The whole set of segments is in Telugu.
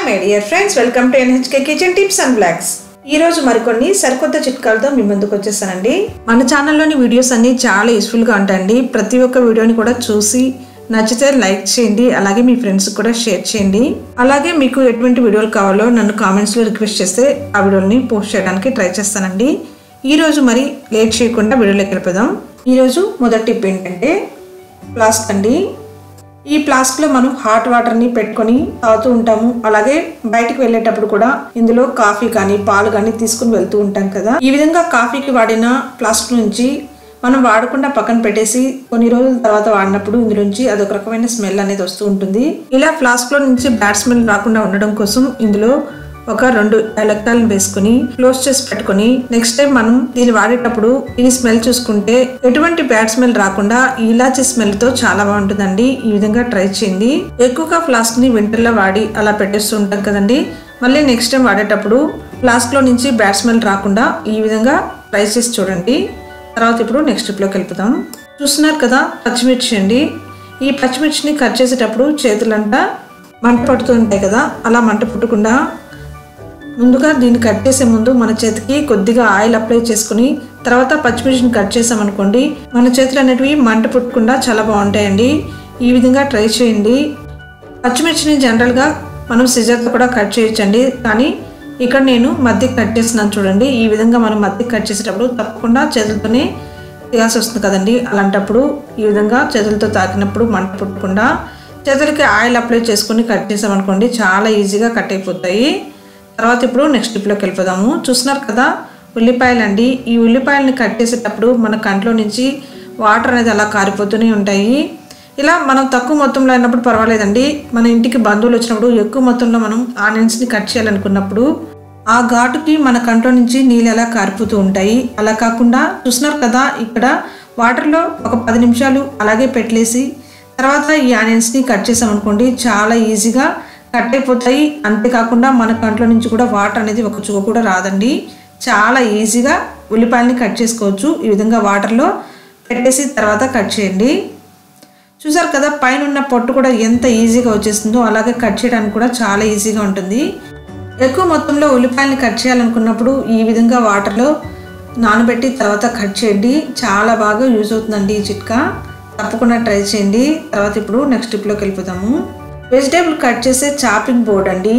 my dear friends welcome to NHK kitchen tips and blogs ఈ రోజు మరికొన్ని సరికొత్త చిట్కాలతో మీ ముందుకు వచ్చేసానండి మన ఛానల్లోని వీడియోస్ అన్ని చాలా యూస్ఫుల్గా ఉంటాయండి ప్రతి ఒక్క వీడియోని కూడా చూసి నచ్చితే లైక్ చేయండి అలాగే మీ ఫ్రెండ్స్ కూడా షేర్ చేయండి అలాగే మీకు ఎటువంటి వీడియోలు కావాలో నన్ను కామెంట్స్లో రిక్వెస్ట్ చేస్తే ఆ వీడియోని పోస్ట్ చేయడానికి ట్రై చేస్తానండి ఈ రోజు మరి లేట్ చేయకుండా వీడియోలోకి వెళ్ళిపోదాం ఈరోజు మొదటి టిప్ ఏంటంటే ఫ్లాస్క్ అండి ఈ ఫ్లాస్క్ లో మనం హాట్ వాటర్ ని పెట్టుకొని తాగుతూ ఉంటాము అలాగే బయటికి వెళ్ళేటప్పుడు కూడా ఇందులో కాఫీ కానీ పాలు కానీ తీసుకుని వెళ్తూ ఉంటాం కదా ఈ విధంగా కాఫీకి వాడిన ఫ్లాస్క్ నుంచి మనం వాడకుండా పక్కన పెట్టేసి కొన్ని రోజుల తర్వాత వాడినప్పుడు ఇందులోంచి అదొక రకమైన స్మెల్ అనేది వస్తూ ఉంటుంది ఇలా ఫ్లాస్క్ లో నుంచి బ్యాడ్ స్మెల్ రాకుండా ఉండడం కోసం ఇందులో ఒక రెండు ఎలక్ట్రాలను వేసుకుని క్లోజ్ చేసి పెట్టుకుని నెక్స్ట్ టైం మనం దీన్ని వాడేటప్పుడు దీని స్మెల్ చూసుకుంటే ఎటువంటి బ్యాడ్ స్మెల్ రాకుండా ఈ ఇలాచి స్మెల్ తో చాలా బాగుంటుందండి ఈ విధంగా ట్రై చేయండి ఎక్కువగా ఫ్లాస్క్ ని వింటర్ లో వాడి అలా పెట్టేస్తూ ఉంటాం కదండి మళ్ళీ నెక్స్ట్ టైం వాడేటప్పుడు ఫ్లాస్క్ లో నుంచి బ్యాడ్ స్మెల్ రాకుండా ఈ విధంగా ట్రై చేసి చూడండి తర్వాత ఇప్పుడు నెక్స్ట్ లోకి వెళ్ళిపోతాం చూస్తున్నారు కదా పచ్చిమిర్చి అండి ఈ పచ్చిమిర్చిని కట్ చేసేటప్పుడు చేతులంతా మంట పడుతూ ఉంటాయి కదా అలా మంట పుట్టకుండా ముందుగా దీన్ని కట్ చేసే ముందు మన చేతికి కొద్దిగా ఆయిల్ అప్లై చేసుకుని తర్వాత పచ్చిమిర్చిని కట్ చేసామనుకోండి మన చేతులు అనేటివి మంట పుట్టకుండా చాలా బాగుంటాయండి ఈ విధంగా ట్రై చేయండి పచ్చిమిర్చిని జనరల్గా మనం సిజర్తో కూడా కట్ చేయొచ్చండి కానీ ఇక్కడ నేను మధ్యకి కట్ చేస్తున్నాను చూడండి ఈ విధంగా మనం మధ్యకి కట్ చేసేటప్పుడు తప్పకుండా చేతులతోనే తీయాల్సి వస్తుంది కదండి అలాంటప్పుడు ఈ విధంగా చేతులతో తాకినప్పుడు మంట పుట్టకుండా చేతులకి ఆయిల్ అప్లై చేసుకుని కట్ చేసామనుకోండి చాలా ఈజీగా కట్ అయిపోతాయి తర్వాత ఇప్పుడు నెక్స్ట్ టిప్లోకి వెళ్ళిపోదాము చూస్తున్నారు కదా ఉల్లిపాయలు అండి ఈ ఉల్లిపాయలని కట్ చేసేటప్పుడు మన కంట్లో నుంచి వాటర్ అనేది అలా కారిపోతూనే ఉంటాయి ఇలా మనం తక్కువ మొత్తంలో అయినప్పుడు పర్వాలేదండి మన ఇంటికి బంధువులు వచ్చినప్పుడు ఎక్కువ మొత్తంలో మనం ఆనియన్స్ని కట్ చేయాలనుకున్నప్పుడు ఆ ఘాటుకి మన కంట్లో నుంచి నీళ్ళు ఎలా కారిపోతూ ఉంటాయి అలా కాకుండా చూస్తున్నారు కదా ఇక్కడ వాటర్లో ఒక పది నిమిషాలు అలాగే పెట్టలేసి తర్వాత ఈ ఆనియన్స్ని కట్ చేసామనుకోండి చాలా ఈజీగా కట్ అయిపోతాయి అంతేకాకుండా మన కంట్లో నుంచి కూడా వాటర్ అనేది ఒక చుక్క కూడా రాదండి చాలా ఈజీగా ఉల్లిపాయలని కట్ చేసుకోవచ్చు ఈ విధంగా వాటర్లో పెట్టేసి తర్వాత కట్ చేయండి చూసారు కదా పైన ఉన్న పొట్టు కూడా ఎంత ఈజీగా వచ్చేస్తుందో అలాగే కట్ చేయడానికి కూడా చాలా ఈజీగా ఉంటుంది ఎక్కువ మొత్తంలో ఉల్లిపాయలని కట్ చేయాలనుకున్నప్పుడు ఈ విధంగా వాటర్లో నానబెట్టి తర్వాత కట్ చేయండి చాలా బాగా యూజ్ అవుతుందండి ఈ చిట్కా తప్పకుండా ట్రై చేయండి తర్వాత ఇప్పుడు నెక్స్ట్ టిప్లోకి వెళ్ళిపోతాము వెజిటేబుల్ కట్ చేసే చాపింగ్ బోర్డ్ అండి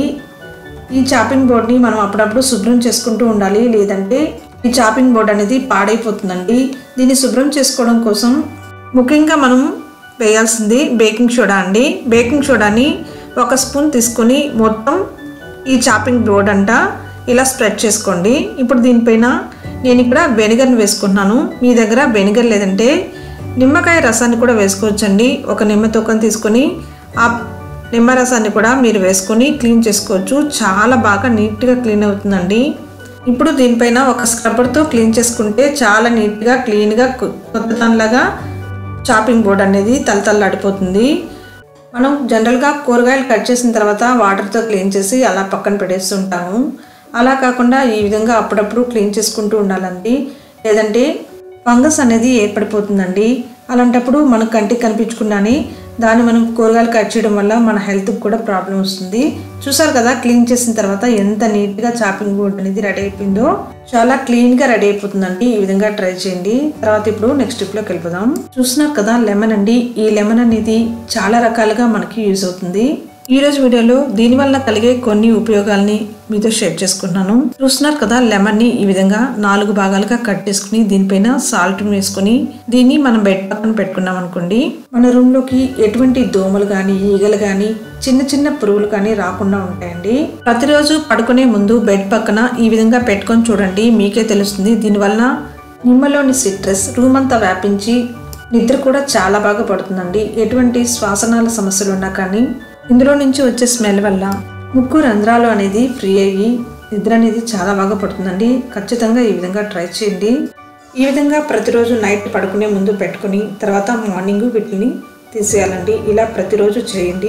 ఈ చాపింగ్ బోర్డ్ని మనం అప్పుడప్పుడు శుభ్రం చేసుకుంటూ ఉండాలి లేదంటే ఈ చాపింగ్ బోర్డ్ అనేది పాడైపోతుందండి దీన్ని శుభ్రం చేసుకోవడం కోసం ముఖ్యంగా మనం వేయాల్సింది బేకింగ్ సోడా అండి బేకింగ్ సోడాని ఒక స్పూన్ తీసుకొని మొత్తం ఈ చాపింగ్ బోర్డ్ అంట ఇలా స్ప్రెడ్ చేసుకోండి ఇప్పుడు దీనిపైన నేను ఇక్కడ వెనిగర్ని వేసుకుంటున్నాను మీ దగ్గర వెనిగర్ లేదంటే నిమ్మకాయ రసాన్ని కూడా వేసుకోవచ్చండి ఒక నిమ్మ తొక్కని తీసుకొని ఆ నిమ్మరసాన్ని కూడా మీరు వేసుకొని క్లీన్ చేసుకోవచ్చు చాలా బాగా నీట్గా క్లీన్ అవుతుందండి ఇప్పుడు దీనిపైన ఒక స్క్రబ్బర్తో క్లీన్ చేసుకుంటే చాలా నీట్గా క్లీన్గా కొత్త దానిలాగా చాపింగ్ బోర్డ్ అనేది తలతల్లాడిపోతుంది మనం జనరల్గా కూరగాయలు కట్ చేసిన తర్వాత వాటర్తో క్లీన్ చేసి అలా పక్కన పెట్టేస్తుంటాము అలా కాకుండా ఈ విధంగా అప్పుడప్పుడు క్లీన్ చేసుకుంటూ ఉండాలండి లేదంటే ఫంగస్ అనేది ఏర్పడిపోతుందండి అలాంటప్పుడు మనకు కంటికి కనిపించకుండానే దాన్ని మనం కూరగాయలు కట్ చేయడం వల్ల మన హెల్త్కి కూడా ప్రాబ్లం వస్తుంది చూసారు కదా క్లీన్ చేసిన తర్వాత ఎంత నీట్గా చాపింగ్ బోర్డ్ అనేది రెడీ అయిపోయిందో చాలా క్లీన్గా రెడీ అయిపోతుందండి ఈ విధంగా ట్రై చేయండి తర్వాత ఇప్పుడు నెక్స్ట్ టిప్లోకి వెళ్ళిపోదాం చూస్తున్నారు కదా లెమన్ అండి ఈ లెమన్ అనేది చాలా రకాలుగా మనకి యూజ్ అవుతుంది ఈ రోజు వీడియోలో దీని వల్ల కలిగే కొన్ని ఉపయోగాల్ని మీతో షేర్ చేసుకుంటున్నాను చూస్తున్నారు కదా లెమన్ ని ఈ విధంగా నాలుగు భాగాలుగా కట్ చేసుకుని దీనిపైన సాల్ట్ వేసుకుని దీన్ని మనం బెడ్ పక్కన పెట్టుకున్నాం అనుకోండి మన రూమ్ లోకి ఎటువంటి దోమలు కానీ ఈగలు కానీ చిన్న చిన్న పురుగులు కానీ రాకుండా ఉంటాయండి ప్రతిరోజు పడుకునే ముందు బెడ్ పక్కన ఈ విధంగా పెట్టుకొని చూడండి మీకే తెలుస్తుంది దీనివల్ల నిమ్మలోని సిట్రస్ రూమ్ అంతా వ్యాపించి నిద్ర కూడా చాలా బాగా పడుతుందండి ఎటువంటి శ్వాసనాల సమస్యలు ఉన్నా కానీ ఇందులో నుంచి వచ్చే స్మెల్ వల్ల ముక్కు రంధ్రాలు అనేది ఫ్రీ అయ్యి నిద్ర అనేది చాలా బాగా పడుతుందండి ఖచ్చితంగా ఈ విధంగా ట్రై చేయండి ఈ విధంగా ప్రతిరోజు నైట్ పడుకునే ముందు పెట్టుకుని తర్వాత మార్నింగ్ వీటిని తీసేయాలండి ఇలా ప్రతిరోజు చేయండి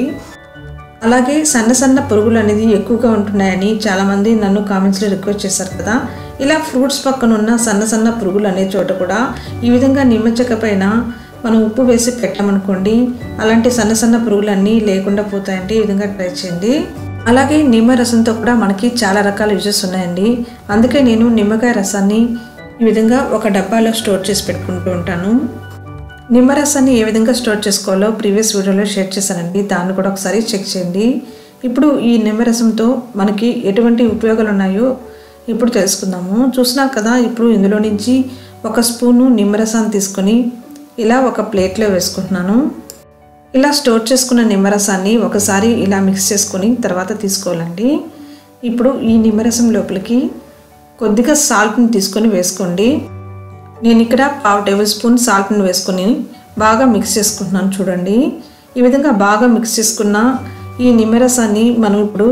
అలాగే సన్న సన్న పురుగులు అనేది ఎక్కువగా ఉంటున్నాయని చాలామంది నన్ను కామెంట్స్లో రిక్వెస్ట్ చేశారు కదా ఇలా ఫ్రూట్స్ పక్కన ఉన్న సన్న సన్న పురుగులు అనే చోట కూడా ఈ విధంగా నిమ్మ చెక్క పైన మనం ఉప్పు వేసి పెట్టామనుకోండి అలాంటి సన్న సన్న పురుగులన్నీ లేకుండా పోతాయంటే ఈ విధంగా ట్రై చేయండి అలాగే నిమ్మ రసంతో కూడా మనకి చాలా రకాల యూజెస్ ఉన్నాయండి అందుకే నేను నిమ్మకాయ రసాన్ని ఈ విధంగా ఒక డబ్బాలో స్టోర్ చేసి పెట్టుకుంటూ ఉంటాను నిమ్మరసాన్ని ఏ విధంగా స్టోర్ చేసుకోవాలో ప్రీవియస్ వీడియోలో షేర్ చేశానండి దాన్ని కూడా ఒకసారి చెక్ చేయండి ఇప్పుడు ఈ నిమ్మరసంతో మనకి ఎటువంటి ఉపయోగాలు ఉన్నాయో ఇప్పుడు తెలుసుకుందాము చూసినారు కదా ఇప్పుడు ఇందులో నుంచి ఒక స్పూను నిమ్మరసాన్ని తీసుకొని ఇలా ఒక ప్లేట్లో వేసుకుంటున్నాను ఇలా స్టోర్ చేసుకున్న నిమ్మరసాన్ని ఒకసారి ఇలా మిక్స్ చేసుకొని తర్వాత తీసుకోవాలండి ఇప్పుడు ఈ నిమ్మరసం లోపలికి కొద్దిగా సాల్ట్ని తీసుకొని వేసుకోండి నేను ఇక్కడ పావు టేబుల్ స్పూన్ సాల్ట్ని వేసుకొని బాగా మిక్స్ చేసుకుంటున్నాను చూడండి ఈ విధంగా బాగా మిక్స్ చేసుకున్న ఈ నిమ్మరసాన్ని మనం ఇప్పుడు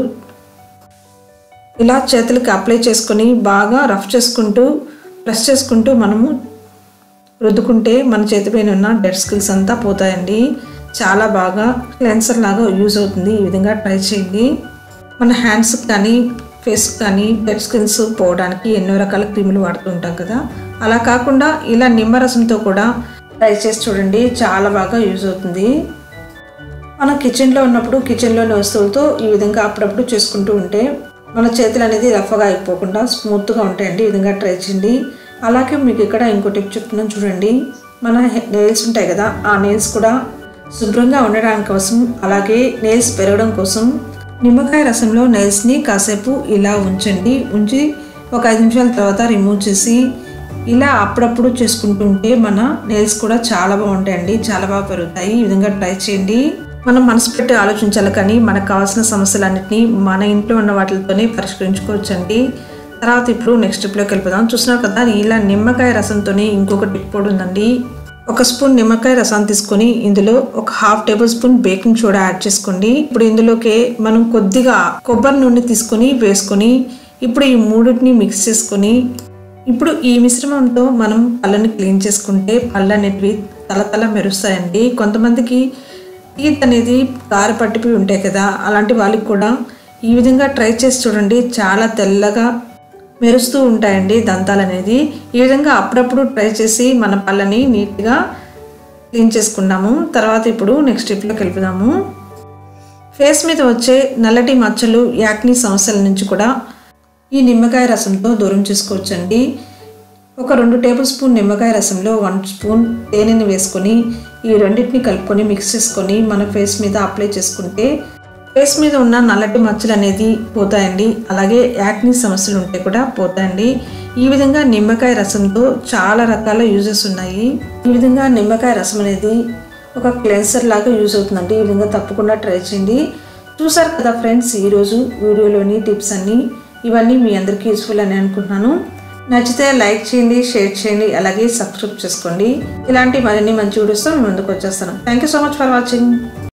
ఇలా చేతులకి అప్లై చేసుకొని బాగా రఫ్ చేసుకుంటూ ప్రెస్ చేసుకుంటూ మనము రుద్దుకుంటే మన చేతిపైన ఉన్న డెడ్ స్కిల్స్ అంతా పోతాయండి చాలా బాగా క్లెన్సర్ లాగా యూజ్ అవుతుంది ఈ విధంగా ట్రై చేయండి మన హ్యాండ్స్కి కానీ ఫేస్కి కానీ డెడ్ స్కిన్స్ పోవడానికి ఎన్నో రకాల క్రీములు వాడుతూ ఉంటాం కదా అలా కాకుండా ఇలా నిమ్మరసంతో కూడా ట్రై చేసి చూడండి చాలా బాగా యూజ్ అవుతుంది మనం కిచెన్లో ఉన్నప్పుడు కిచెన్లోని వస్తువులతో ఈ విధంగా అప్పుడప్పుడు చేసుకుంటూ ఉంటే మన చేతులు అనేది రఫ్గా అయిపోకుండా స్మూత్గా ఉంటాయండి ఈ విధంగా ట్రై చేయండి అలాగే మీకు ఇక్కడ ఇంకో టిప్ చెప్తున్నాను చూడండి మన నెయిల్స్ ఉంటాయి కదా ఆ నెయిల్స్ కూడా శుభ్రంగా ఉండడానికి కోసం అలాగే నెయిల్స్ పెరగడం కోసం నిమ్మకాయ రసంలో నెయిల్స్ని కాసేపు ఇలా ఉంచండి ఉంచి ఒక ఐదు నిమిషాల తర్వాత రిమూవ్ చేసి ఇలా అప్పుడప్పుడు చేసుకుంటూ ఉంటే మన నెయిల్స్ కూడా చాలా బాగుంటాయండి చాలా బాగా పెరుగుతాయి ఈ విధంగా ట్రై చేయండి మనం మనసు పెట్టి ఆలోచించాలి కానీ మనకు కావాల్సిన సమస్యలన్నింటినీ మన ఇంట్లో ఉన్న వాటితోనే పరిష్కరించుకోవచ్చండి తర్వాత ఇప్పుడు నెక్స్ట్ స్టెప్లోకి వెళ్ళిపోదాం చూసినారు కదా ఇలా నిమ్మకాయ రసంతోనే ఇంకొక టిప్ కూడా ఉందండి ఒక స్పూన్ నిమ్మకాయ రసాన్ని తీసుకొని ఇందులో ఒక half table spoon baking soda add చేసుకోండి ఇప్పుడు ఇందులోకి మనం కొద్దిగా కొబ్బరి నూనె తీసుకొని వేసుకొని ఇప్పుడు ఈ మూడింటిని మిక్స్ చేసుకొని ఇప్పుడు ఈ మిశ్రమంతో మనం పళ్ళని క్లీన్ చేసుకుంటే పళ్ళు అనేటివి తలతల మెరుస్తాయండి కొంతమందికి టీత్ అనేది గార పట్టిపోయి ఉంటాయి కదా అలాంటి వాళ్ళకి కూడా ఈ విధంగా ట్రై చేసి చూడండి చాలా తెల్లగా మెరుస్తూ ఉంటాయండి దంతాలు అనేది ఈ విధంగా అప్పుడప్పుడు ట్రై చేసి మన పళ్ళని నీట్గా క్లీన్ చేసుకున్నాము తర్వాత ఇప్పుడు నెక్స్ట్ స్టెప్లోకి వెళ్ళిపోదాము ఫేస్ మీద వచ్చే నల్లటి మచ్చలు యాక్ని సమస్యల నుంచి కూడా ఈ నిమ్మకాయ రసంతో దూరం చేసుకోవచ్చండి ఒక రెండు టేబుల్ స్పూన్ నిమ్మకాయ రసంలో వన్ స్పూన్ తేనెని వేసుకొని ఈ రెండింటిని కలుపుకొని మిక్స్ చేసుకొని మన ఫేస్ మీద అప్లై చేసుకుంటే ఫేస్ మీద ఉన్న నల్లటి మచ్చలు అనేది పోతాయండి అలాగే యాక్ని సమస్యలు ఉంటే కూడా పోతాయండి ఈ విధంగా నిమ్మకాయ రసంతో చాలా రకాల యూజెస్ ఉన్నాయి ఈ విధంగా నిమ్మకాయ రసం అనేది ఒక క్లెన్సర్ లాగా యూజ్ అవుతుందండి ఈ విధంగా తప్పకుండా ట్రై చేయండి చూసారు కదా ఫ్రెండ్స్ ఈరోజు వీడియోలోని టిప్స్ అన్నీ ఇవన్నీ మీ అందరికీ యూస్ఫుల్ అని అనుకుంటున్నాను నచ్చితే లైక్ చేయండి షేర్ చేయండి అలాగే సబ్స్క్రైబ్ చేసుకోండి ఇలాంటి మరిన్ని మంచి వీడియోస్తో మీ ముందుకు వచ్చేస్తాను thank you so much for watching